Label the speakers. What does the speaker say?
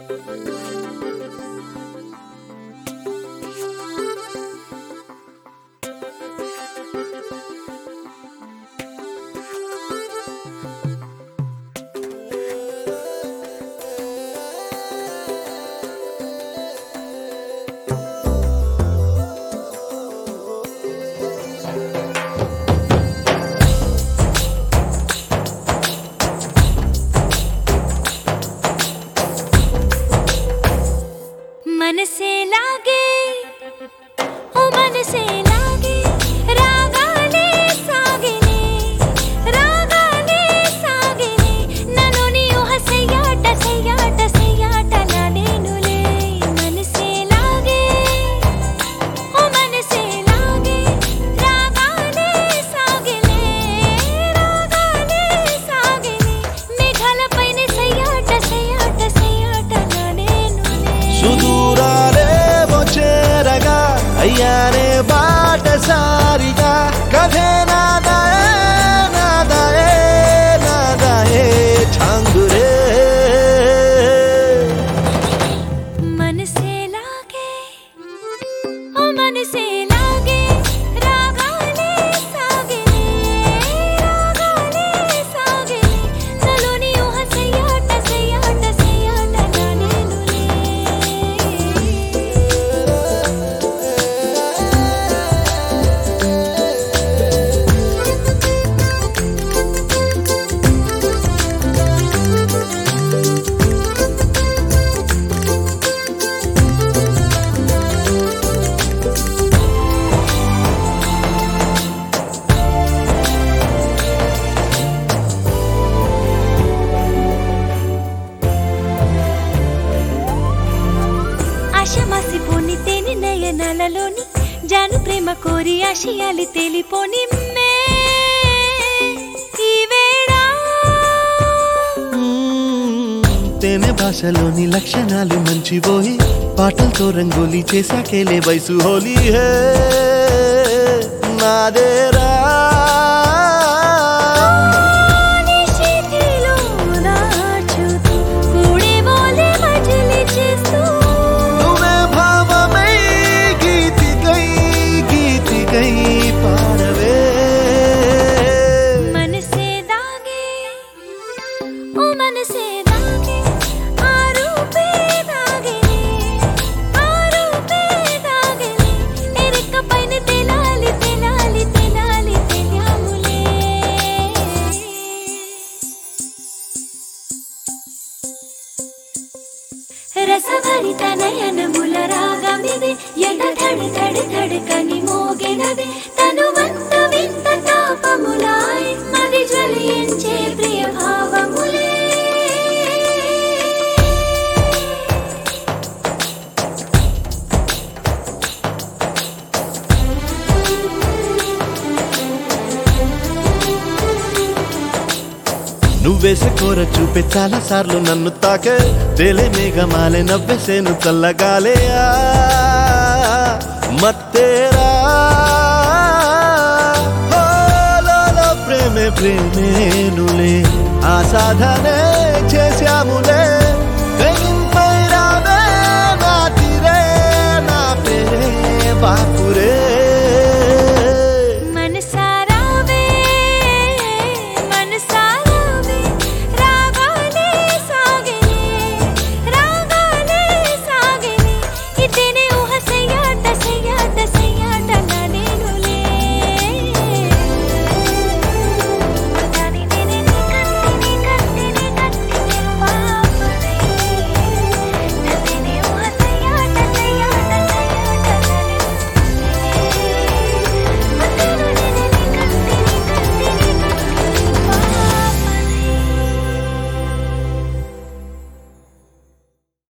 Speaker 1: మనసే లాగే ఓ మనసే లాగే రాగాలే సాగినే రాగాలే సాగినే నన్ను నీ ఊహ సెయ్యాట సెయ్యాట సెయ్యాటలాడేనులే మనసే లాగే ఓ మనసే లాగే రాగాలే సాగినే రాగాలే సాగినే మేఘాలపైన సెయ్యాట సెయ్యాట సెయ్యాటలాడేనులే
Speaker 2: సుదూరాలేమో చేరగా అయ్యానే బాటసారిగా కథే నాదాయే నాదాయే నాదాయే ఛాంగురే
Speaker 1: మనసే లాగే ఓ మనసే లాగే రాగాలే సాగినే రాగాలే సాగినే నలోని ఊహ సెయ్యాట సెయ్యాట సెయ్యాటలాడేనులే ఆశమాసిపోని తేని నయనాలలోని జాను ప్రేమ కోరి ఆశయాలు తెలిపోని మే ఈ వేళ
Speaker 2: తేనె భాషలోని లక్షణాలు మంచిపోయి పాటలతో రంగోలి చేశాకేలే వయసు హోలీ హే నాదేరా
Speaker 1: నిశితిలో దాచుతూ కూడేబోలే మజిలీ చేస్తూ
Speaker 2: నువ్వే భావమై గీతికై గీతికై పాడవే
Speaker 1: మనసే దాగే ఓ మనసే దాగే ఆ రూపే దాగేనే ఆ రూపే దాగేనే ఎరెక్క పైన తెలాలి తెలాలి తెలాలి తెలియాములే రసభరిత నయనముల రాగమిది ఎద ధడి ధడి ధడకని మోగినది తనువంత వింత తాపములాయ్ మది జ్వలించే ప్రియ భావములే
Speaker 2: నువ్వేసే కోర చూపే చాలా సార్లు నన్ను తాకే తేలే మేఘమాలే నవ్వేసేను చల్లగాలే ఆ, మత్తేరా ఓ, లోలో ప్రేమే ప్రేమేనులే ఆ సాధనే చేశాములే